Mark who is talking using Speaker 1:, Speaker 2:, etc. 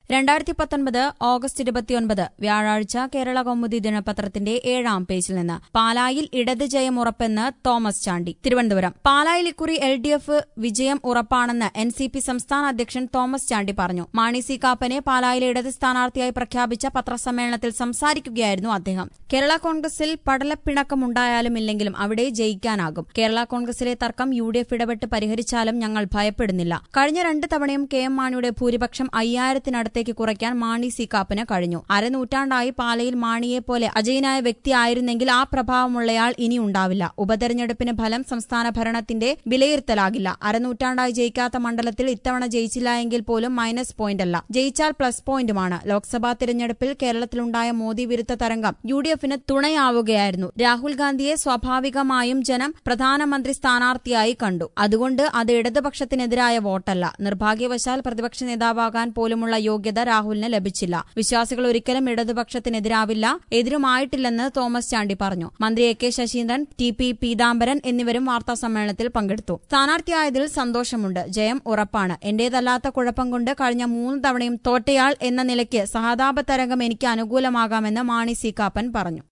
Speaker 1: രണ്ടായിരത്തി പത്തൊൻപത് ഓഗസ്റ്റ് ഇരുപത്തിയൊൻപത് വ്യാഴാഴ്ച കേരള കൗമുദി ദിനപത്രത്തിന്റെ ഏഴാം പേജിൽ നിന്ന് പാലായിൽ ഇടത് ജയം ഉറപ്പെന്ന് തോമസ് ചാണ്ടി തിരുവനന്തപുരം പാലായിൽ ഇക്കുറി എൽ ഡി എഫ് വിജയം ഉറപ്പാണെന്ന് എൻ സി പി സംസ്ഥാന അധ്യക്ഷൻ തോമസ് ചാണ്ടി പറഞ്ഞു മാണി സി കാപ്പനെ പാലായിലെ ഇടത് സ്ഥാനാർത്ഥിയായി പ്രഖ്യാപിച്ച പത്രസമ്മേളനത്തിൽ സംസാരിക്കുകയായിരുന്നു അദ്ദേഹം കേരള കോൺഗ്രസിൽ പടലപ്പിണക്കമുണ്ടായാലും ഇല്ലെങ്കിലും അവിടെ ജയിക്കാനാകും കേരള കോൺഗ്രസിലെ തർക്കം യു ഡി എഫ് ഇടപെട്ട് പരിഹരിച്ചാലും ഞങ്ങൾ ഭയപ്പെടുന്നില്ല കഴിഞ്ഞ രണ്ട് തവണയും കെ എം മാണിയുടെ ഭൂരിപക്ഷം അയ്യായിരത്തിനടുത്തേക്ക് കുറയ്ക്കാൻ മാണി സി കാപ്പന് കഴിഞ്ഞു അരനൂറ്റാണ്ടായി പാലയിൽ മാണിയെ പോലെ അജയനായ വ്യക്തിയായിരുന്നെങ്കിൽ ആ പ്രഭാവമുള്ളയാൾ ഇനി ഉണ്ടാവില്ല ഉപതെരഞ്ഞെടുപ്പിന് ഫലം സംസ്ഥാന ഭരണത്തിന്റെ വിലയിരുത്തലാകില്ല അരനൂറ്റാണ്ടായി ജയിക്കാത്ത മണ്ഡലത്തിൽ ഇത്തവണ ജയിച്ചില്ല എങ്കിൽ പോലും മൈനസ് പോയിന്റ് അല്ല ജയിച്ചാൽ പ്ലസ് പോയിന്റുമാണ് ലോക്സഭാ തിരഞ്ഞെടുപ്പിൽ കേരളത്തിലുണ്ടായ മോദി വിരുദ്ധ തരംഗം യു ഡി എഫിന് തുണയാവുകയായിരുന്നു രാഹുൽ ഗാന്ധിയെ സ്വാഭാവികമായും ജനം പ്രധാനമന്ത്രി സ്ഥാനാർത്ഥിയായി കണ്ടു അതുകൊണ്ട് അത് ഇടതുപക്ഷത്തിനെതിരായ വോട്ടല്ല നിർഭാഗ്യവശാൽ പ്രതിപക്ഷ നേതാവാകാൻ പോലുമുള്ള യോഗ്യത രാഹുലിന് ലഭിച്ചില്ല വിശ്വാസികൾ ഒരിക്കലും ഇടതുപക്ഷത്തിനെതിരാവില്ല എതിരുമായിട്ടില്ലെന്ന് തോമസ് ചാണ്ടി പറഞ്ഞു മന്ത്രി A K Saseendran T P Peethambaran എന്നിവരും വാർത്താ സമ്മേളനത്തിൽ പങ്കെടുത്തു സ്ഥാനാർത്ഥിയായതിൽ സന്തോഷമുണ്ട് ജയം ഉറപ്പാണ് എന്റേതല്ലാത്ത കുഴപ്പം കൊണ്ട് കഴിഞ്ഞ മൂന്ന് തവണയും തോറ്റയാൾ എന്ന നിലയ്ക്ക് സഹതാപ തരംഗം എനിക്ക് അനുകൂലമാകാമെന്ന് മാണി സി കാപ്പൻ പറഞ്ഞു